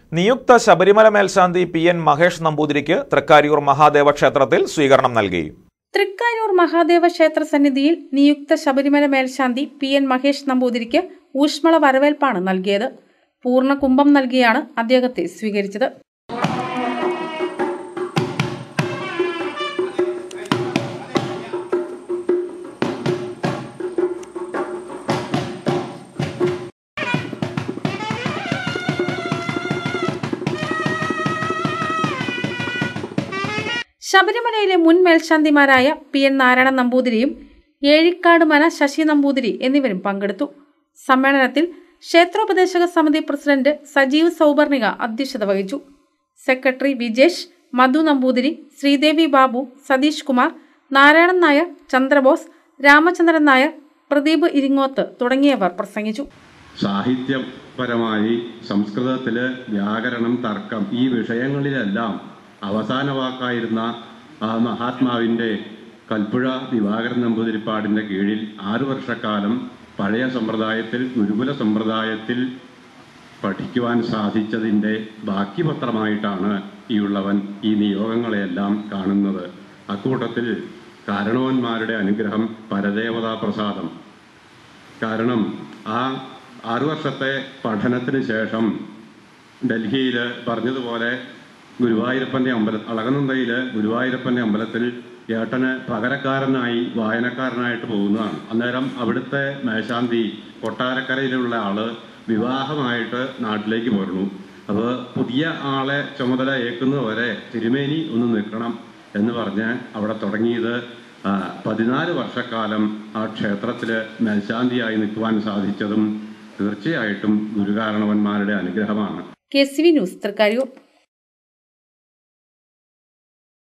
നിയുക്ത ശബരിമല മേൽശാന്തി P N Mahesh നമ്പൂതിരിക്ക് തൃക്കാരിയൂർ മഹാദേവ ക്ഷേത്രത്തിൽ സ്വീകരണം നൽകി തൃക്കാരൂർ മഹാദേവ ക്ഷേത്ര സന്നിധിയിൽ നിയുക്ത ശബരിമല മേൽശാന്തി പി എൻ മഹേഷ് നമ്പൂതിരിക്ക് ഊഷ്മള വരവേൽപ്പാണ് നൽകിയത് പൂർണ്ണ കുംഭം നൽകിയാണ് അദ്ദേഹത്തെ സ്വീകരിച്ചത് ശബരിമലയിലെ മുൻ മേൽശാന്തിമാരായ പി എൻ നാരായണ നമ്പൂതിരിയും ഏഴിക്കാട് മന ശശി നമ്പൂതിരി എന്നിവരും പങ്കെടുത്തു സമ്മേളനത്തിൽ ക്ഷേത്രോപദേശക സമിതി പ്രസിഡന്റ് സജീവ് സൗവർണിക അധ്യക്ഷത വഹിച്ചു സെക്രട്ടറി വിജേഷ് മധു നമ്പൂതിരി ശ്രീദേവി ബാബു സതീഷ് കുമാർ നാരായണൻ നായർ ചന്ദ്രബോസ് രാമചന്ദ്രൻ നായർ പ്രദീപ് ഇരിങ്ങോത്ത് തുടങ്ങിയവർ പ്രസംഗിച്ചു സാഹിത്യപരമായി സംസ്കൃതത്തില് വ്യാകരണം തർക്കം ഈ വിഷയങ്ങളിലെല്ലാം അവസാന വാക്കായിരുന്ന ആ മഹാത്മാവിൻ്റെ കൽപ്പുഴ ദിവാകരൻ നമ്പൂതിരിപ്പാടിൻ്റെ കീഴിൽ ആറു വർഷക്കാലം പഴയ സമ്പ്രദായത്തിൽ ഗുരുകുല സമ്പ്രദായത്തിൽ പഠിക്കുവാൻ സാധിച്ചതിൻ്റെ ബാക്കി പത്രമായിട്ടാണ് ഈ ഉള്ളവൻ ഈ നിയോഗങ്ങളെയെല്ലാം കാണുന്നത് അക്കൂട്ടത്തിൽ കാരണവന്മാരുടെ അനുഗ്രഹം പരദേവതാ പ്രസാദം കാരണം ആ ആറു വർഷത്തെ പഠനത്തിന് ശേഷം ഡൽഹിയിൽ പറഞ്ഞതുപോലെ ഗുരുവായൂരപ്പൻ്റെ അമ്പല അളകനന്ദയിൽ ഗുരുവായൂരപ്പൻ്റെ അമ്പലത്തിൽ ഏട്ടന് പകരക്കാരനായി വായനക്കാരനായിട്ട് പോകുന്നതാണ് അന്നേരം അവിടുത്തെ മേശാന്തി കൊട്ടാരക്കരയിലുള്ള ആള് വിവാഹമായിട്ട് നാട്ടിലേക്ക് പോരുന്നു അപ്പോൾ പുതിയ ആളെ ചുമതല ഏൽക്കുന്നവരെ തിരുമേനി ഒന്ന് നിൽക്കണം എന്ന് പറഞ്ഞ് അവിടെ തുടങ്ങിയത് ആ, പതിനാല് വർഷക്കാലം ആ ക്ഷേത്രത്തിൽ മേൽശാന്തിയായി നിൽക്കുവാൻ സാധിച്ചതും തീർച്ചയായിട്ടും ഗുരുകാരണവന്മാരുടെ അനുഗ്രഹമാണ് K C V news Thrikkaroor